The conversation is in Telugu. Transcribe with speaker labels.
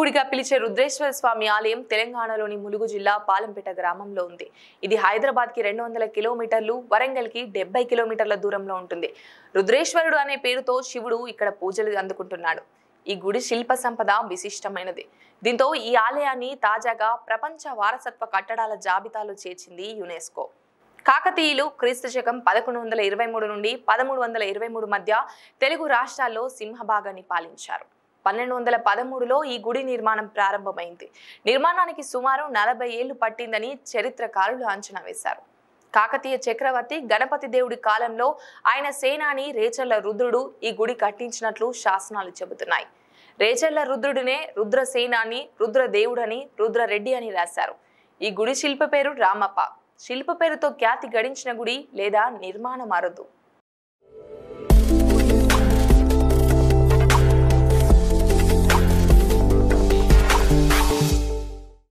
Speaker 1: గుడిగా పిలిచే రుద్రేశ్వర స్వామి ఆలయం తెలంగాణలోని ములుగు జిల్లా పాలంపేట గ్రామంలో ఉంది ఇది హైదరాబాద్ కి రెండు వందల కిలోమీటర్లు వరంగల్ కి డెబ్బై కిలోమీటర్ల దూరంలో ఉంటుంది రుద్రేశ్వరుడు అనే పేరుతో శివుడు ఇక్కడ పూజలు అందుకుంటున్నాడు ఈ గుడి శిల్ప సంపద విశిష్టమైనది దీంతో ఈ ఆలయాన్ని తాజాగా ప్రపంచ వారసత్వ కట్టడాల జాబితాలో చేర్చింది యునెస్కో కాకతీయులు క్రీస్తు శకం పదకొండు వందల ఇరవై మూడు నుండి పదమూడు వందల ఇరవై మూడు మధ్య తెలుగు రాష్ట్రాల్లో సింహభాగాన్ని పాలించారు పన్నెండు వందల పదమూడులో ఈ గుడి నిర్మాణం ప్రారంభమైంది నిర్మాణానికి సుమారు నలభై ఏళ్లు పట్టిందని చరిత్రకారులు అంచనా వేశారు కాకతీయ చక్రవర్తి గణపతి దేవుడి కాలంలో ఆయన సేనాని రేచర్ల రుద్రుడు ఈ గుడి కట్టించినట్లు శాసనాలు చెబుతున్నాయి రేచర్ల రుద్రుడినే రుద్ర సేనాని రుద్ర దేవుడని రుద్రరెడ్డి అని రాశారు ఈ గుడి శిల్ప పేరు రామప్ప శిల్ప పేరుతో ఖ్యాతి గడించిన గుడి లేదా నిర్మాణం అరుదు